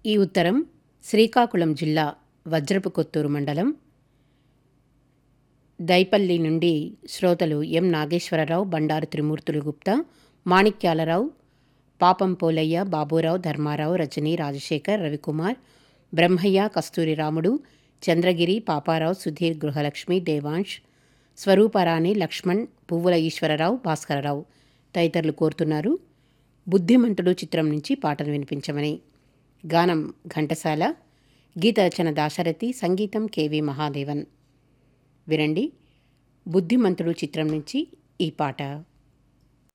ఈ ఉత్తరం శ్రీకాకుళం జిల్లా వజ్రపు కొత్తూరు మండలం దైపల్లి నుండి శ్రోతలు ఎం నాగేశ్వరరావు బండారు త్రిమూర్తులు గుప్తా మాణిక్యాలరావు పాపం పోలయ్య బాబురావు ధర్మారావు రజనీ రాజశేఖర్ రవికుమార్ బ్రహ్మయ్య కస్తూరి రాముడు చంద్రగిరి పాపారావు సుధీర్ గృహలక్ష్మి దేవాంశ్ స్వరూపరాణి లక్ష్మణ్ పువ్వుల ఈశ్వరరావు భాస్కరరావు తదితరులు కోరుతున్నారు బుద్ధిమంతుడు చిత్రం నుంచి పాటలు వినిపించమని గానం ఘంటసాల గీత రచన దాశరథి సంగీతం కెవి మహాదేవన్ వినండి బుద్ధిమంతుడు చిత్రం నుంచి ఈ పాట